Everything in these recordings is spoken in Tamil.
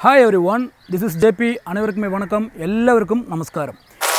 hi everyone this is JP அனைவருக்குமே வணக்கம் எல்லாருக்கும் நமஸ்காரம்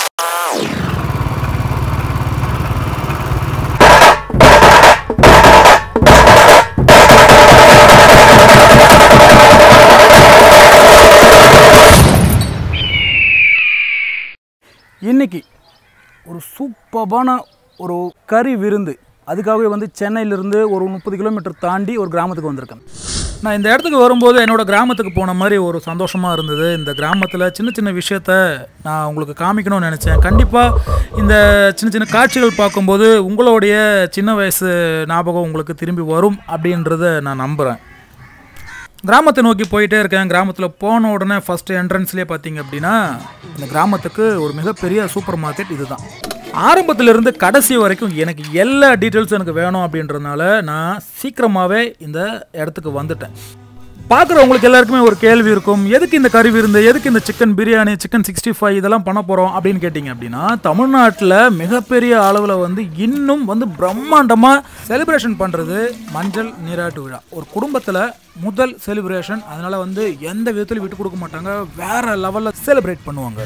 இன்னைக்கு ஒரு சூப்பரான ஒரு கறி விருந்து அதுக்காகவே வந்து சென்னையிலேருந்து ஒரு முப்பது கிலோமீட்டர் தாண்டி ஒரு கிராமத்துக்கு வந்திருக்கேன் நான் இந்த இடத்துக்கு வரும்போது என்னோட கிராமத்துக்கு போன மாதிரி ஒரு சந்தோஷமாக இருந்தது இந்த கிராமத்தில் சின்ன சின்ன விஷயத்த நான் உங்களுக்கு காமிக்கணும்னு நினச்சேன் கண்டிப்பாக இந்த சின்ன சின்ன காட்சிகள் பார்க்கும்போது உங்களுடைய சின்ன வயசு ஞாபகம் உங்களுக்கு திரும்பி வரும் அப்படின்றத நான் நம்புகிறேன் கிராமத்தை நோக்கி போயிட்டே இருக்கேன் கிராமத்தில் போன உடனே ஃபர்ஸ்ட் என்ட்ரன்ஸ்லேயே பார்த்தீங்க அப்படின்னா இந்த கிராமத்துக்கு ஒரு மிகப்பெரிய சூப்பர் மார்க்கெட் இதுதான் ஆரம்பத்திலிருந்து கடைசி வரைக்கும் எனக்கு எல்லா டீட்டெயில்ஸும் எனக்கு வேணும் அப்படின்றதுனால நான் சீக்கிரமாகவே இந்த இடத்துக்கு வந்துட்டேன் பார்க்குறவங்களுக்கு எல்லாருக்குமே ஒரு கேள்வி இருக்கும் எதுக்கு இந்த கறி விருந்து எதுக்கு இந்த chicken biryani chicken sixty five இதெல்லாம் பண்ண போகிறோம் அப்படின்னு கேட்டிங்க அப்படின்னா தமிழ்நாட்டில் மிகப்பெரிய அளவில் வந்து இன்னும் வந்து பிரம்மாண்டமாக செலிப்ரேஷன் பண்ணுறது மஞ்சள் நீராட்டு விழா ஒரு குடும்பத்தில் முதல் செலிப்ரேஷன் அதனால் வந்து எந்த விதத்துலையும் விட்டு கொடுக்க மாட்டாங்க வேறு லெவலில் செலிப்ரேட் பண்ணுவாங்க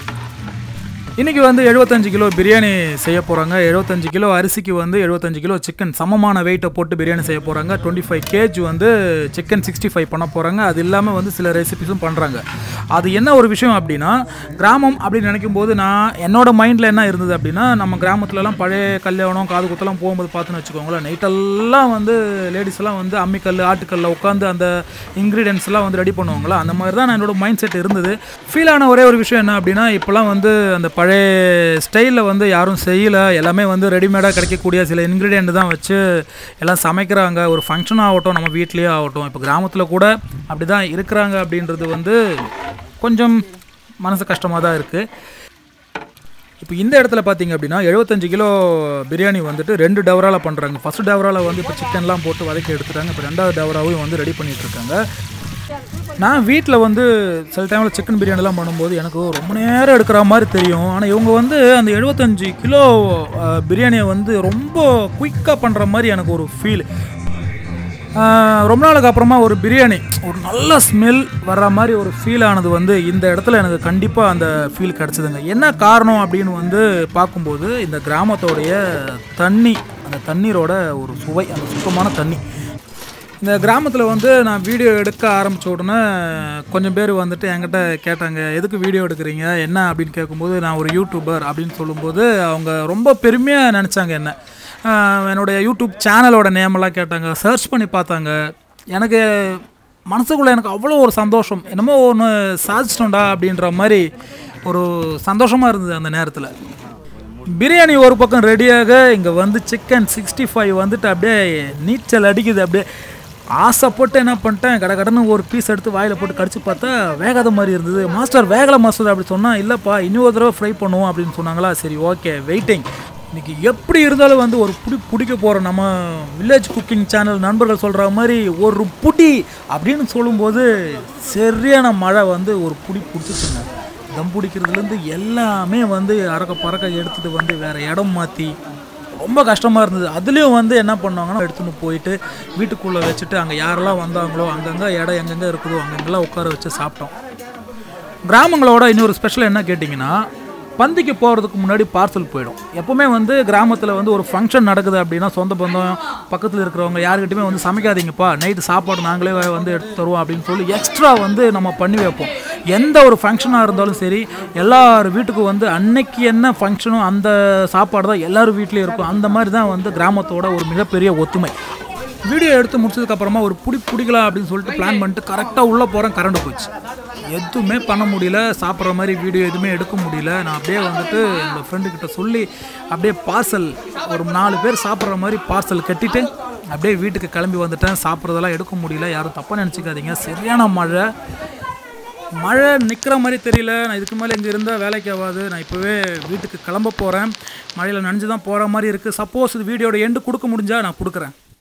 இன்றைக்கி வந்து எழுபத்தஞ்சு கிலோ பிரியாணி செய்ய போகிறாங்க எழுபத்தஞ்சு கிலோ அரிசிக்கு வந்து எழுபத்தஞ்சு கிலோ சிக்கன் சமமான வெயிட்டை போட்டு பிரியாணி செய்ய போகிறாங்க டுவெண்ட்டி ஃபைவ் கேஜ் வந்து சிக்கன் சிக்ஸ்டி ஃபைவ் பண்ண போகிறாங்க அது இல்லாமல் வந்து சில ரெசிபிஸும் பண்ணுறாங்க அது என்ன ஒரு விஷயம் அப்படின்னா கிராமம் அப்படின்னு நினைக்கும் போது நான் என்னோட மைண்டில் என்ன இருந்தது அப்படின்னா நம்ம கிராமத்துலலாம் பழைய கல்யாணம் காது குத்தெல்லாம் போகும்போது பார்த்துன்னு வச்சுக்கோங்களேன் நைட்டெல்லாம் வந்து லேடிஸ் எல்லாம் வந்து அம்மிக்கல் ஆட்டுக்கல்ல உட்காந்து அந்த இன்க்ரீடியன்ஸ் எல்லாம் வந்து ரெடி பண்ணுவாங்களா அந்த மாதிரி தான் என்னோட மைண்ட் செட் இருந்தது ஃபீல் ஆன ஒரே ஒரு விஷயம் என்ன அப்படின்னா இப்போலாம் வந்து அந்த பழைய ஸ்டைலில் வந்து யாரும் செய்யலை எல்லாமே வந்து ரெடிமேடாக கிடைக்கக்கூடிய சில இன்க்ரீடியண்ட் தான் வச்சு எல்லாம் சமைக்கிறாங்க ஒரு ஃபங்க்ஷன் ஆகட்டும் நம்ம வீட்லேயே ஆகட்டும் இப்போ கிராமத்தில் கூட அப்படி தான் இருக்கிறாங்க அப்படின்றது வந்து கொஞ்சம் மனசு கஷ்டமாக தான் இருக்குது இப்போ இந்த இடத்துல பார்த்தீங்க அப்படின்னா எழுபத்தஞ்சு கிலோ பிரியாணி வந்துட்டு ரெண்டு டவரால பண்ணுறாங்க ஃபர்ஸ்ட் டவரால வந்து இப்போ சிக்கன்லாம் போட்டு வதக்கி எடுத்துட்டாங்க இப்போ ரெண்டாவது டவராவும் வந்து ரெடி பண்ணிட்டு இருக்காங்க நான் வீட்டில் வந்து சில டைமில் சிக்கன் பிரியாணிலாம் பண்ணும்போது எனக்கு ரொம்ப நேரம் எடுக்கிற மாதிரி தெரியும் ஆனால் இவங்க வந்து அந்த எழுபத்தஞ்சு கிலோ பிரியாணியை வந்து ரொம்ப குயிக்காக பண்ணுற மாதிரி எனக்கு ஒரு ஃபீல் ரொம்ப நாளுக்கு அப்புறமா ஒரு பிரியாணி ஒரு நல்ல ஸ்மெல் வர்ற மாதிரி ஒரு ஃபீல் ஆனது வந்து இந்த இடத்துல எனக்கு கண்டிப்பாக அந்த ஃபீல் கிடச்சிதுங்க என்ன காரணம் அப்படின்னு வந்து பார்க்கும்போது இந்த கிராமத்தோடைய தண்ணி அந்த தண்ணீரோட ஒரு சுவை அந்த சுத்தமான தண்ணி இந்த கிராமத்தில் வந்து நான் வீடியோ எடுக்க ஆரம்பித்த உடனே கொஞ்சம் பேர் வந்துட்டு என்கிட்ட கேட்டாங்க எதுக்கு வீடியோ எடுக்கிறீங்க என்ன அப்படின்னு கேட்கும்போது நான் ஒரு யூடியூபர் அப்படின்னு சொல்லும்போது அவங்க ரொம்ப பெருமையாக நினச்சாங்க என்ன ஆஹ் என்னுடைய யூடியூப் சேனலோட நேமெல்லாம் கேட்டாங்க சர்ச் பண்ணி பார்த்தாங்க எனக்கு மனசுக்குள்ளே எனக்கு அவ்வளோ ஒரு சந்தோஷம் என்னமோ ஒன்று சாதிச்சிட்டோம்டா அப்படின்ற மாதிரி ஒரு சந்தோஷமாக இருந்தது அந்த நேரத்தில் பிரியாணி ஒரு பக்கம் ரெடியாக இங்கே வந்து சிக்கன் சிக்ஸ்டி ஃபைவ் வந்துட்டு அப்படியே நீச்சல் அடிக்குது அப்படியே ஆசைப்பட்டு என்ன பண்ணிட்டேன் கடை கடன்னு ஒரு பீஸ் எடுத்து வாயில் போட்டு கடிச்சு பார்த்தா வேகாத மாதிரி இருந்தது மாஸ்டர் வேகலை மாஸ்டர் அப்படி சொன்னால் இல்லைப்பா இன்னொரு தடவை ஃப்ரை பண்ணுவோம் அப்படின்னு சொன்னாங்களா சரி ஓகே வெயிட்டிங் இன்னைக்கு எப்படி இருந்தாலும் வந்து ஒரு புடி பிடிக்க போகிற நம்ம வில்லேஜ் குக்கிங் சேனல் நண்பர்கள் சொல்கிற மாதிரி ஒரு புடி அப்படின்னு சொல்லும்போது சரியான மழை வந்து ஒரு புடி பிடிச்சிச்சுங்க தம் பிடிக்கிறதுலேருந்து எல்லாமே வந்து அறக்க பறக்க எடுத்துகிட்டு வந்து வேறு இடம் மாற்றி ரொம்ப கஷ்டமாக இருந்தது அதுலேயும் வந்து என்ன பண்ணுவாங்கன்னா எடுத்துன்னு போயிட்டு வீட்டுக்குள்ளே வச்சுட்டு அங்கே யாரெல்லாம் வந்தாங்களோ அங்கங்கே இடம் எங்கெங்கே இருக்குதோ அங்கங்கெல்லாம் உட்கார வச்சு சாப்பிட்டோம் கிராமங்களோட இன்னொரு ஸ்பெஷல் என்ன கேட்டிங்கன்னா பந்திக்கு போகிறதுக்கு முன்னாடி பார்சல் போயிடும் எப்போவுமே வந்து கிராமத்தில் வந்து ஒரு ஃபங்க்ஷன் நடக்குது அப்படின்னா சொந்த பந்தம் பக்கத்தில் இருக்கிறவங்க யாருக்கிட்டையுமே வந்து சமைக்காதீங்கப்பா நைட்டு சாப்பாடு நாங்களே வந்து எடுத்து தருவோம் அப்படின்னு சொல்லி எக்ஸ்ட்ரா வந்து நம்ம பண்ணி வைப்போம் எந்த ஒரு ஃபங்க்ஷனாக இருந்தாலும் சரி எல்லார் வீட்டுக்கும் வந்து அன்னைக்கு என்ன ஃபங்க்ஷனோ அந்த சாப்பாடு தான் எல்லார் வீட்லேயும் இருக்கும் அந்த மாதிரி தான் வந்து கிராமத்தோட ஒரு மிகப்பெரிய ஒத்துமை வீடியோ எடுத்து முடிச்சதுக்கப்புறமா ஒரு புடி பிடிக்கலாம் அப்படின்னு சொல்லிட்டு பிளான் பண்ணிட்டு கரெக்டாக உள்ளே போகிறேன் கரண்ட் போச்சு எதுவுமே பண்ண முடியல சாப்பிட்ற மாதிரி வீடியோ எதுவுமே எடுக்க முடியல நான் அப்படியே வந்துட்டு என்னோடய ஃப்ரெண்டுக்கிட்ட சொல்லி அப்படியே பார்சல் ஒரு நாலு பேர் சாப்பிட்ற மாதிரி பார்சல் கட்டிட்டு அப்படியே வீட்டுக்கு கிளம்பி வந்துட்டேன் சாப்பிட்றதெல்லாம் எடுக்க முடியல யாரும் தப்பாக நினச்சிக்காதீங்க சரியான மழை மழை நிற்கிற மாதிரி தெரியல நான் இதுக்கு மேலே இங்கே இருந்தால் வேலைக்கு ஆகாது நான் இப்போவே வீட்டுக்கு கிளம்ப போகிறேன் மழையில் நனைஞ்சு தான் போகிற மாதிரி இருக்குது சப்போஸ் இது வீடியோட எண்டு கொடுக்க முடிஞ்சா நான் கொடுக்குறேன்